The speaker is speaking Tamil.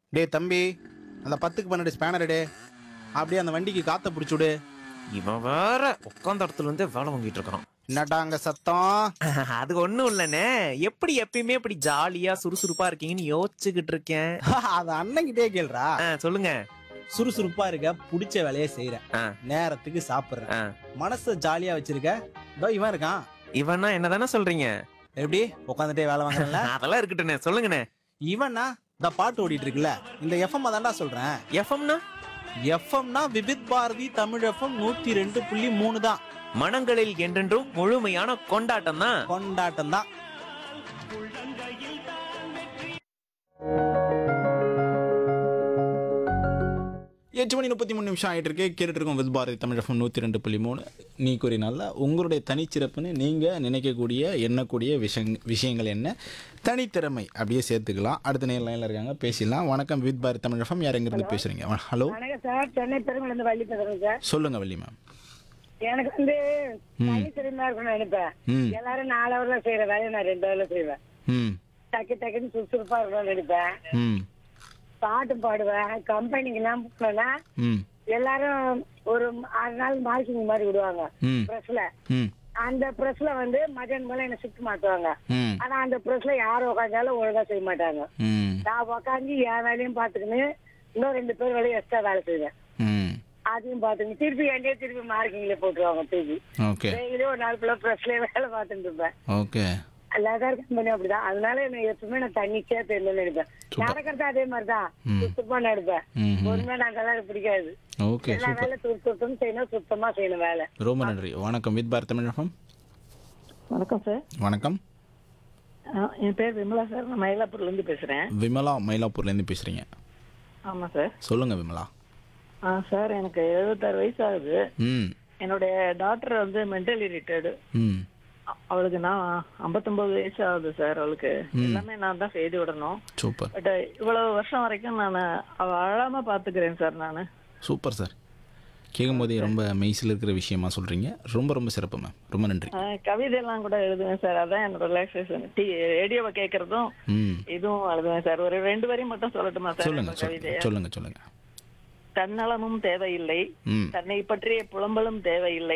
டேய் தம்பி அந்த பத்துக்கு பன்னெண்டு ஸ்பேனர் டே அப்படியே அந்த வண்டிக்கு காற்ற பிடிச்சுடு இவன் வேற உட்காந்த இடத்துல இருந்தே வேலை வாங்கிட்டு இருக்கான் என்னடா அங்க சத்தம் அது ஒண்ணும் இல்லனே எப்படி எப்பயுமே இப்படி ஜாலியா சுறுசுறுப்பா இருக்கீங்கன்னு யோசிச்சுக்கிட்டு இருக்கேன் அது அண்ணன்கிட்டே கேள்றா ஆ, சொல்லுங்க சுறுசுறுப்பா இருக்க பிடிச்ச வேலையை செய்யற ஆ. நேரத்துக்கு சாப்பிடுற ஆ. மனச ஜாலியா வச்சிருக்க இதோ இவன் இருக்கான் இவனா என்னதானே சொல்றீங்க எப்படி உட்காந்துட்டே வேலை வாங்குறல அதெல்லாம் இருக்கட்டுண்ணே சொல்லுங்கண்ணே இவனா இந்த பாட்டு ஓடிட்டு இருக்குல்ல இந்த எஃப்எம் தான்டா சொல்றேன் எஃப்எம்னா எஃப்எம்னா விவித் பாரதி தமிழ் எஃப்எம் நூத்தி ரெண்டு புள்ளி மூணு தான் மனங்களில் என்றென்றும் முழுமையான கொண்டாட்டம் தான் கொண்டாட்டம் தான் எட்டு மணி முப்பத்தி மூணு நிமிஷம் ஆகிட்டு இருக்கு கேட்டுட்டு இருக்கோம் வித் பாரதி தமிழ் எஃப்எம் நூற்றி ரெண்டு புள்ளி மூணு நீ கூறி நல்லா உங்களுடைய தனிச்சிறப்புன்னு நீங்கள் நினைக்கக்கூடிய எண்ணக்கூடிய விஷயங் விஷயங்கள் என்ன தனித்திறமை அப்படியே சேர்த்துக்கலாம் அடுத்த நேரம் லைனில் இருக்காங்க பேசிடலாம் வணக்கம் வித் பாரதி தமிழ் எஃப்எம் யார் எங்கேருந்து பேசுகிறீங்க ஹலோ வணக்கம் சார் சென்னை பெருங்குளந்து வள்ளி பேசுறேன் சார் சொல்லுங்கள் வள்ளி மேம் எனக்கு வந்து தனித்திறமையா இருக்கணும்னு நினைப்பேன் ம் எல்லாரும் நாலு ஹவர்ல செய்யற வேலையை நான் ரெண்டு ஹவர்ல செய்வேன் ம் டக்கு டக்குன்னு சுறுசுறுப்பா இருக்கணும்னு நினைப்பேன் ம் பாட்டு பாடுவேன் கம்பெனிக்கு எல்லாம் போனேன்னா ம் எல்லாரும் ஒரு ஆறு நாள் மார்க்கிங் மாதிரி விடுவாங்க ம் பிரஸ்ல ம் அந்த பிரஸ்ல வந்து மதியானம் போல என்ன ஷிஃப்ட் மாத்துவாங்க ம் ஆனா அந்த பிரஸ்ல யார் உட்காந்தாலும் ஒழுங்கா செய்ய மாட்டாங்க ம் நான் உட்காந்து என் வேலையும் பாத்துக்கின்னு இன்னும் ரெண்டு பேர் வேலையும் எக்ஸ்ட்ரா வேலை செய்வேன் ம் அதையும் பாத்துக்கின்னு திருப்பி என்கிட்டயே திருப்பி மார்க்கிங்ல போட்டுருவாங்க திருப்பி ஓகே டெய்லியும் ஒரு நாள் ஃபுல்லா பிரஸ்ல வேலை பார்த்துட்டு இருப்பேன் ஓகே லெதர் கம்பெனி அப்படிதான் அதனால எனக்கு எப்பவுமே நான் தண்ணிச்சே தெரியலன்னு நினைப்பேன் நடக்கிறது அதே மாதிரிதான் சுத்தமா நடப்பேன் ம் பொறுமையா நடந்தா எனக்கு பிடிக்காது ஓகே எல்லா வேலை சுத்த சுத்தம் செய்யணும் சுத்தமா செய்யணும் வேலை ரொம்ப நன்றி வணக்கம் வித் பாரத் தமிழ் எஃப்எம் வணக்கம் சார் வணக்கம் ஆ, என் பேர் விமலா சார் நான் மயிலாப்பூர்ல இருந்து பேசுறேன் விமலா மயிலாப்பூர்லேருந்து பேசுகிறீங்க ஆமா சார் சொல்லுங்கள் விமலா ஆ சார் எனக்கு எழுபத்தாறு வயசு ஆகுது ம் என்னுடைய டாக்டர் வந்து மென்டலி ரிட்டையர்டு ம் அவளுக்கு நான் ஐம்பத்தொன்பது வயசு ஆகுது சார் அவளுக்கு எல்லாமே நான் தான் செய்து விடணும் சூப்பர் பட் இவ்வளவு வருஷம் வரைக்கும் நான் அவ அழாம பாத்துக்கிறேன் சார் நான் சூப்பர் சார் கேட்கும்போதே ரொம்ப மெய்சில் இருக்கிற விஷயமா சொல்கிறீங்க ரொம்ப ரொம்ப சிறப்பு மேம் ரொம்ப நன்றி கவிதையெல்லாம் கூட எழுதுவேன் சார் அதான் என்னோட ரிலாக்ஸேஷன் டி ரேடியோவை கேட்கறதும் ம் இதுவும் எழுதுவேன் சார் ஒரு ரெண்டு வரி மட்டும் சொல்லட்டுமா சார் சொல்லுங்க என்னோட கவிதையை சொல்லுங்க சொல்லுங்க சொல்லுங்க தன்னலமும் தேவையில்லை ம் தன்னை பற்றிய புலம்பலும் தேவையில்லை